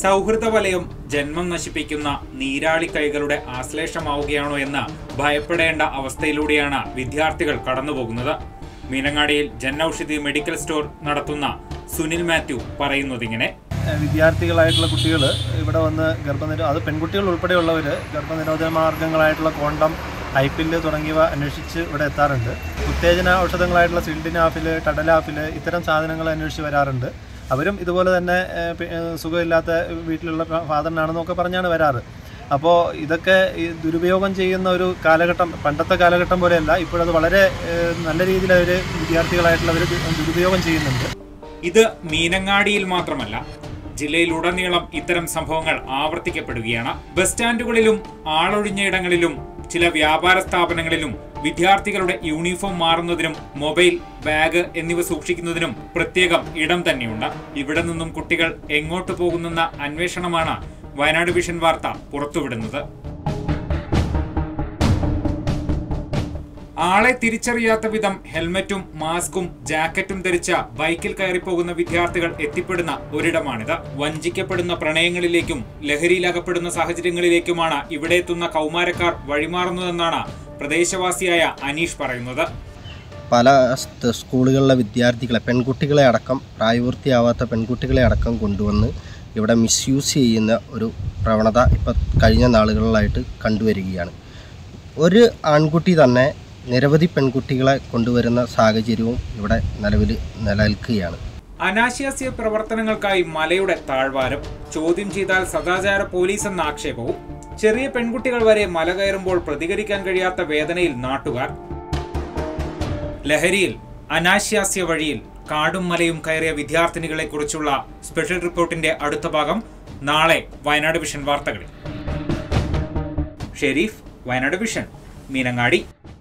സൗഹൃദ വലയം ജന്മം നശിപ്പിക്കുന്ന നീരാളി കൈകളുടെ ആശ്ലേഷമാവുകയാണോ എന്ന് ഭയപ്പെടേണ്ട അവസ്ഥയിലൂടെയാണ് വിദ്യാർത്ഥികൾ കടന്നുപോകുന്നത് മീനങ്ങാടിയിൽ ജനൌഷധി മെഡിക്കൽ സ്റ്റോർ നടത്തുന്ന സുനിൽ മാത്യു പറയുന്നതിങ്ങനെ ഏഹ് വിദ്യാർത്ഥികളായിട്ടുള്ള കുട്ടികൾ ഇവിടെ വന്ന് ഗർഭനിരോ അത് പെൺകുട്ടികൾ ഉൾപ്പെടെയുള്ളവർ ഗർഭനിരോധന മാർഗങ്ങളായിട്ടുള്ള കോണ്ടം ഐപ്പില്ല് തുടങ്ങിയവ അന്വേഷിച്ച് ഇവിടെ എത്താറുണ്ട് ഉത്തേജന ഔഷധങ്ങളായിട്ടുള്ള സിൽഡിനാഫിൽ ടഡലാഫിൽ ഇത്തരം സാധനങ്ങൾ അന്വേഷിച്ച് വരാറുണ്ട് അവരും ഇതുപോലെ തന്നെ ഏഹ് പി- ഏഹ് സുഖമില്ലാത്ത വീട്ടിലുള്ള ഫാദറിനാണെന്നൊക്കെ പറഞ്ഞാണ് വരാറ് അപ്പോൾ ഇതൊക്കെ ഈ ദുരുപയോഗം ചെയ്യുന്ന ഒരു കാലഘട്ടം പണ്ടത്തെ കാലഘട്ടം പോലെയല്ല ഇപ്പോഴത് വളരെ ഏഹ് നല്ല രീതിയിൽ അവർ വിദ്യാർത്ഥികളായിട്ടുള്ളവർ ദുരുപയോഗം ചെയ്യുന്നുണ്ട് ഇത് മീനങ്ങാടിയിൽ മാത്രമല്ല ജില്ലയിലുടനീളം ഇത്തരം സംഭവങ്ങൾ ആവർത്തിക്കപ്പെടുകയാണ് ബസ് സ്റ്റാൻഡുകളിലും ആളൊഴിഞ്ഞയിടങ്ങളിലും ചില വ്യാപാര സ്ഥാപനങ്ങളിലും വിദ്യാർത്ഥികളുടെ യൂണിഫോം മാറുന്നതിനും മൊബൈൽ ബാഗ് എന്നിവ സൂക്ഷിക്കുന്നതിനും പ്രത്യേകം ഇടം തന്നെയുണ്ട് ഇവിടെ നിന്നും കുട്ടികൾ എങ്ങോട്ട് പോകുന്നെന്ന അന്വേഷണമാണ് വയനാട് വിഷൻ വാർത്ത പുറത്തുവിടുന്നത് ആളെ തിരിച്ചറിയാത്ത വിധം ഹെൽമറ്റും മാസ്കും ജാക്കറ്റും ധരിച്ച ബൈക്കിൽ കയറിപ്പോകുന്ന വിദ്യാർത്ഥികൾ എത്തിപ്പെടുന്ന ഒരിടമാണിത് വഞ്ചിക്കപ്പെടുന്ന പ്രണയങ്ങളിലേക്കും ലഹരിയിലകപ്പെടുന്ന സാഹചര്യങ്ങളിലേക്കുമാണ് ഇവിടെ എത്തുന്ന കൗമാരക്കാർ വഴിമാറുന്നതെന്നാണ് പ്രദേശവാസിയായ അനീഷ് പറയുന്നത് പല സ് സ്കൂളുകളിലെ വിദ്യാർത്ഥികളെ പെൺകുട്ടികളെ അടക്കം പ്രായപൂർത്തിയാവാത്ത പെൺകുട്ടികളെ അടക്കം കൊണ്ടുവന്ന് ഇവിടെ മിസ്യൂസ് ചെയ്യുന്ന ഒരു പ്രവണത ഇപ്പം കഴിഞ്ഞ നാളുകളിലായിട്ട് കണ്ടുവരികയാണ് ഒരു ആൺകുട്ടി തന്നെ നിരവധി പെൺകുട്ടികളെ കൊണ്ടുവരുന്ന സാഹചര്യവും ഇവിടെ നിലവിൽ നിലനിൽക്കുകയാണ് അനാശാസ്യ പ്രവർത്തനങ്ങൾക്കായി മലയുടെ താഴ്വാരം ചോദ്യം ചെയ്താൽ സദാചാര പോലീസ് എന്ന ആക്ഷേപവും ചെറിയ പെൺകുട്ടികൾ വരെ മല കയറുമ്പോൾ പ്രതികരിക്കാൻ കഴിയാത്ത വേദനയിൽ നാട്ടുകാർ ലഹരിയിൽ അനാശാസ്യ വഴിയിൽ കാടും മലയും കയറിയ വിദ്യാർത്ഥിനികളെ കുറിച്ചുള്ള സ്പെഷ്യൽ റിപ്പോർട്ടിന്റെ അടുത്ത ഭാഗം നാളെ വയനാട് വിഷൻ വാർത്തകളിൽ ഷെരീഫ് വയനാട് വിഷൻ മീനങ്ങാടി